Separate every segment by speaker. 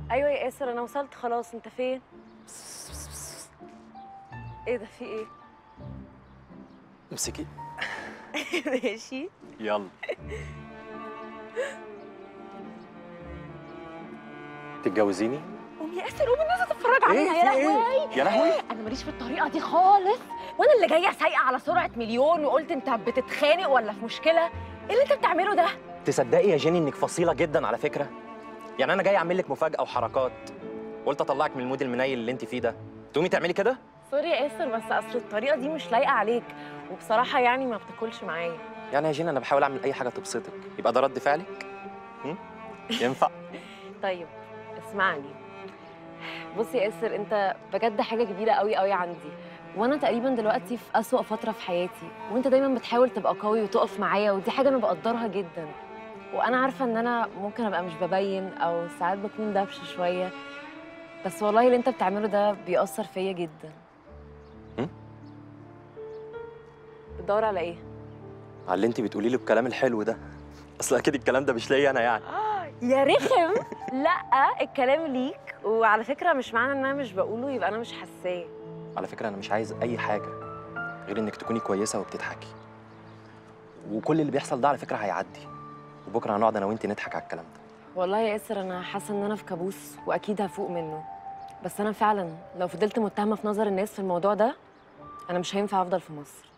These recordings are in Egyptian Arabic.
Speaker 1: ايوه يا ياسر انا وصلت خلاص انت فين ايه ده في ايه
Speaker 2: امسكي
Speaker 1: ماشي
Speaker 2: يلا تتجوزيني
Speaker 1: قوم يا ياسر قوم الناس تتفرج علينا يا
Speaker 2: في
Speaker 1: لهوي
Speaker 2: يا لهوي
Speaker 1: انا ماليش في الطريقه دي خالص وانا اللي جايه سايقه على سرعه مليون وقلت انت بتتخانق ولا في مشكله ايه اللي انت بتعمله ده
Speaker 2: تصدقي يا جيني انك فصيله جدا على فكره يعني انا جاي اعمل لك مفاجاه وحركات قلت اطلعك من المود المنيل اللي انت فيه ده تقومي تعملي كده
Speaker 1: سوري يا ياسر بس اصل الطريقه دي مش لايقه عليك وبصراحه يعني ما بتاكلش معايا
Speaker 2: يعني يا جيني انا بحاول اعمل اي حاجه تبسطك يبقى ده رد فعلك هم؟ ينفع
Speaker 1: طيب اسمعني بص يا ياسر انت بجد حاجه كبيره قوي قوي عندي وانا تقريبا دلوقتي في اسوأ فتره في حياتي وانت دايما بتحاول تبقى قوي وتقف معايا ودي حاجه انا بقدرها جدا وانا عارفه ان انا ممكن ابقى مش ببين او ساعات بكون دبش شويه بس والله اللي انت بتعمله ده بيأثر فيا جدا
Speaker 2: هم؟
Speaker 1: بتدور على ايه
Speaker 2: على اللي انت بتقولي له الكلام الحلو ده اصل اكيد الكلام ده مش ليا انا يعني
Speaker 1: يا رخم لا الكلام ليك وعلى فكره مش معنى ان انا مش بقوله يبقى انا مش حاساه
Speaker 2: على فكره انا مش عايز اي حاجه غير انك تكوني كويسه وبتضحكي وكل اللي بيحصل ده على فكره هيعدي وبكره هنقعد انا وانت نضحك على الكلام ده
Speaker 1: والله يا ياسر انا حاسه ان انا في كابوس واكيد هفوق منه بس انا فعلا لو فضلت متهمه في نظر الناس في الموضوع ده انا مش هينفع افضل في مصر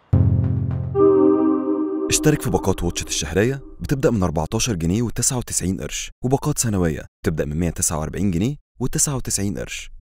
Speaker 3: اشترك في باقات واتشت الشهرية بتبدأ من 14 جنيه و99 قرش وباقات سنوية تبدأ من 149 جنيه و99 قرش